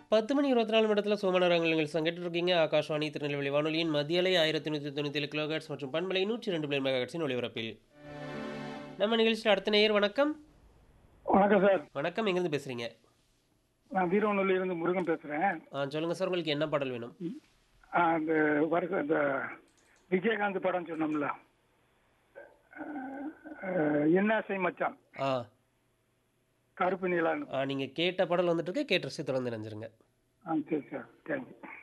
பத்து மணி இருபத்தி நாலு நிமிடத்தில் சோமனரங்கள் நீங்கள் சங்கிட்டு இருக்கீங்க ஆகாஷ்வாணி திருநெல்வேலி வானொலியின் மத்தியலை ஆயிரத்தி நூற்றி தொண்ணூற்றி ஏழு கிலோஹெட்ஸ் மற்றும் பண்பலை நூற்றி ரெண்டு பிளேன் மெகாஹெட்ஸின் ஒளிபரப்பில் நம்ம நிகழ்ச்சியில் அடுத்த நேயர் வணக்கம் வணக்கம் சார் வணக்கம் எங்கேருந்து பேசுகிறீங்க நான் வீரவனூர்ல இருந்து முருகன் பேசுறேன் ஆ சொல்லுங்கள் சார் உங்களுக்கு என்ன பாடல் வேணும் ஆ, அந்த வருஷ இந்த விஜயகாந்த் படம் சொன்னோம்ல அஹ், என்ன செய் மச்சான் ஆ கருப்பு நீலான்னு நீங்கள் கேட்ட பாடல் வந்துட்டு இருக்கு கேட்டு ரசி தொடர்ந்து நினைஞ்சிருங்க ஆ சரி சார் தேங்க்யூ